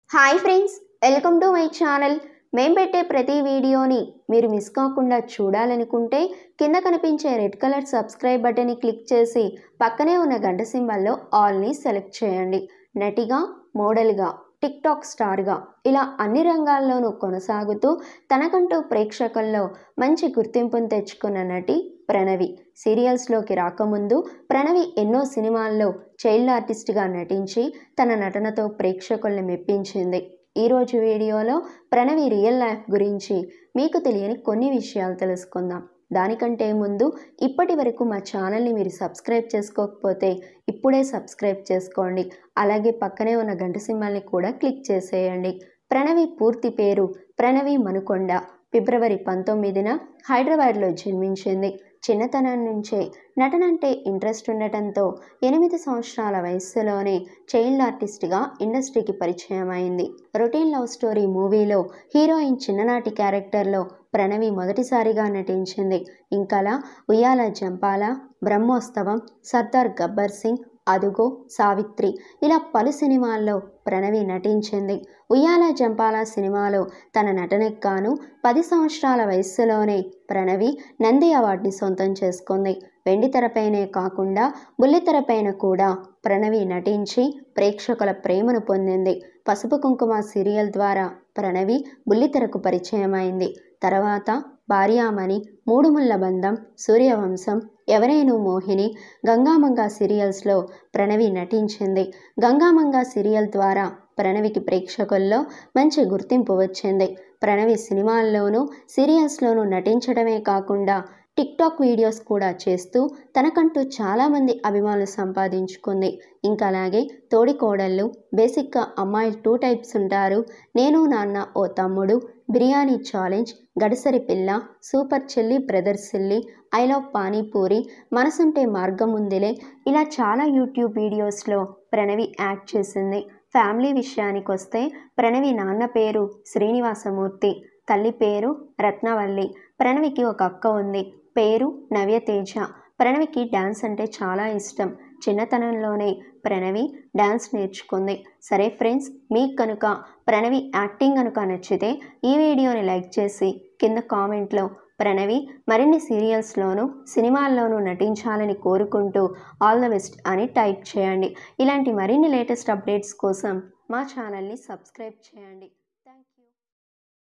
hi friends welcome to my channel మేము పెట్టే ప్రతి వీడియోని మీరు మిస్ కాకుండా చూడాలనుకుంటే కింద కనిపించే రెడ్ కలర్ సబ్స్క్రైబ్ బటన్ని క్లిక్ చేసి పక్కనే ఉన్న గంట సింబల్లో ఆల్ని సెలెక్ట్ చేయండి నటిగా మోడల్గా టిక్ టాక్ స్టార్గా ఇలా అన్ని రంగాల్లోనూ కొనసాగుతూ తనకంటూ ప్రేక్షకుల్లో మంచి గుర్తింపును తెచ్చుకున్న నటి ప్రణవి సీరియల్స్లోకి రాకముందు ప్రణవి ఎన్నో సినిమాల్లో చైల్డ్ ఆర్టిస్ట్గా నటించి తన నటనతో ప్రేక్షకుల్ని మెప్పించింది ఈరోజు వీడియోలో ప్రణవి రియల్ లైఫ్ గురించి మీకు తెలియని కొన్ని విషయాలు తెలుసుకుందాం దానికంటే ముందు ఇప్పటి వరకు మా ఛానల్ని మీరు సబ్స్క్రైబ్ చేసుకోకపోతే ఇప్పుడే సబ్స్క్రైబ్ చేసుకోండి అలాగే పక్కనే ఉన్న గంట సింబల్ని కూడా క్లిక్ చేసేయండి ప్రణవి పూర్తి పేరు ప్రణవి మనుకొండ ఫిబ్రవరి పంతొమ్మిదిన హైదరాబాద్లో జన్మించింది చిన్నతనం నుంచే నటన అంటే ఇంట్రెస్ట్ ఉండటంతో ఎనిమిది సంవత్సరాల వయస్సులోనే చైల్డ్ ఆర్టిస్ట్గా ఇండస్ట్రీకి పరిచయం అయింది రొటీన్ లవ్ స్టోరీ మూవీలో హీరోయిన్ చిన్ననాటి క్యారెక్టర్లో ప్రణవి మొదటిసారిగా నటించింది ఇంకలా ఉయ్యాల జంపాల బ్రహ్మోత్సవం సర్దార్ గబ్బర్ సింగ్ అదుగో సావిత్రి ఇలా పలు సినిమాల్లో ప్రణవి నటించింది ఉయ్యాల జంపాల సినిమాలో తన నటనకు గాను పది సంవత్సరాల వయస్సులోనే ప్రణవి నంది అవార్డుని సొంతం చేసుకుంది వెండి తెరపైనే కాకుండా బుల్లితెరపైన కూడా ప్రణవి నటించి ప్రేక్షకుల ప్రేమను పొందింది పసుపు కుంకుమ సీరియల్ ద్వారా ప్రణవి బుల్లితెరకు పరిచయమైంది తర్వాత భార్యామణి మూడు ముళ్ళ బంధం సూర్యవంశం ఎవరేను మోహిని గంగామంగ సీరియల్స్లో ప్రణవి నటించింది గంగామంగ సీరియల్ ద్వారా ప్రణవికి ప్రేక్షకుల్లో మంచి గుర్తింపు వచ్చింది ప్రణవి సినిమాల్లోనూ సీరియల్స్లోనూ నటించడమే కాకుండా టిక్ టాక్ వీడియోస్ కూడా చేస్తూ తనకంటూ చాలామంది అభిమానులు సంపాదించుకుంది ఇంకా అలాగే తోడి కోడళ్ళు బేసిక్గా అమ్మాయిలు టూ టైప్స్ ఉంటారు నేను నాన్న ఓ తమ్ముడు biryani challenge గడసరి Pilla super Chelli brother silly I love panipuri Manasunte Margam ఉందిలే ఇలా చాలా యూట్యూబ్ వీడియోస్లో ప్రణవి యాక్ట్ చేసింది ఫ్యామిలీ విషయానికి వస్తే ప్రణవి నాన్న పేరు శ్రీనివాసమూర్తి తల్లి పేరు రత్నవల్లి ప్రణవికి ఒక అక్క ఉంది పేరు నవ్యతేజ ప్రణవికి డ్యాన్స్ అంటే చాలా ఇష్టం చిన్నతనంలోనే ప్రణవి డ్యాన్స్ నేర్చుకుంది సరే ఫ్రెండ్స్ మీకు కనుక ప్రణవి యాక్టింగ్ కనుక నచ్చితే ఈ వీడియోని లైక్ చేసి కింద కామెంట్లో ప్రణవి మరిన్ని సీరియల్స్లోనూ సినిమాల్లోనూ నటించాలని కోరుకుంటూ ఆల్ ద బెస్ట్ అని టైప్ చేయండి ఇలాంటి మరిన్ని లేటెస్ట్ అప్డేట్స్ కోసం మా ఛానల్ని సబ్స్క్రైబ్ చేయండి